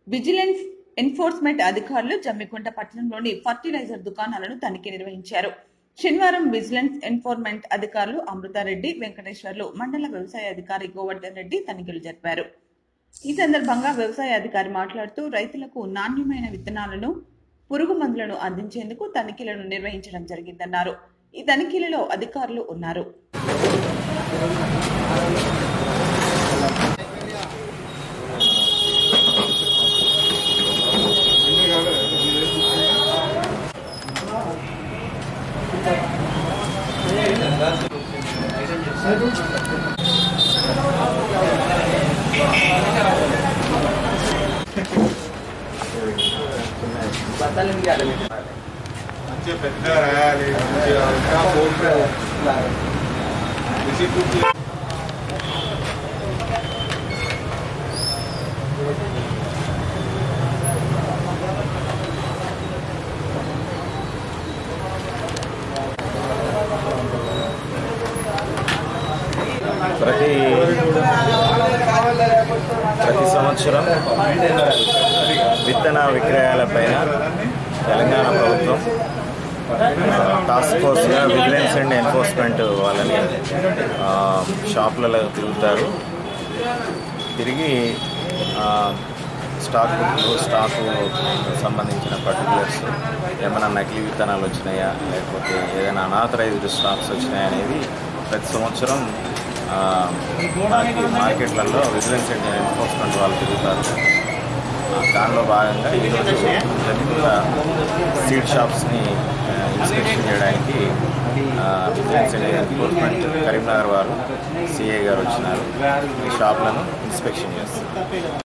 vigilance enforcement అధికారులు జమ్మికుంట పట్టణంలోని fertiliser దుకాణాలను తనిఖీ నిర్వహించారు శనివారం విజిలెన్స్ ఎన్ఫోర్స్మెంట్ అధికారులు అమృతారెడ్డి వెంకటేశ్వర్లు మండల వ్యవసాయ అధికారి గోవర్ధన్ రెడ్డి తనిఖీలు జరిపారు ఈ సందర్భంగా వ్యవసాయ అధికారి మాట్లాడుతూ రైతులకు నాణ్యమైన విత్తనాలను పురుగు మందులను అందించేందుకు తనిఖీలను నిర్వహించడం జరిగిందన్నారు ఈ తనిఖీలలో అధికారులు ఉన్నారు మంచిగా పెద్దగా రాయాలి మంచిగా ఇంకా పోతే విజిట్ ప్రతి ప్రతి సంవత్సరం విత్తన విక్రయాలపైన తెలంగాణ ప్రభుత్వం ఆ, టాస్క్ ఫోర్స్గా విజిలెన్స్ అండ్ ఎన్ఫోర్స్మెంట్ వాళ్ళని ఆ, షాపులలో తిరుగుతారు తిరిగి ఆ, స్టాక్ బుక్లు స్టాకు సంబంధించిన పర్టికులర్స్ ఏమైనా నకిలీ విత్తనాలు వచ్చినాయా లేకపోతే ఏదైనా అనాథరైజ్డ్ స్టాక్స్ వచ్చినాయా అనేది ప్రతి సంవత్సరం ఆ, మనకి మార్కెట్లలో విజిలెన్స్ అండ్ ఎన్ఫోర్స్మెంట్ వాళ్ళు తిరుగుతారు ఆ, దానిలో భాగంగా ఈరోజు జరుగుతున్న సీడ్ షాప్స్ని ఆ, ఇన్స్పెక్షన్ చేయడానికి ఆ, విజిలెన్స్ అండ్ ఎన్ఫోర్స్మెంట్ కరీంనగర్ వారు సిఐ గారు వచ్చినారు ఈ షాప్లను ఇన్స్పెక్షన్ చేస్తారు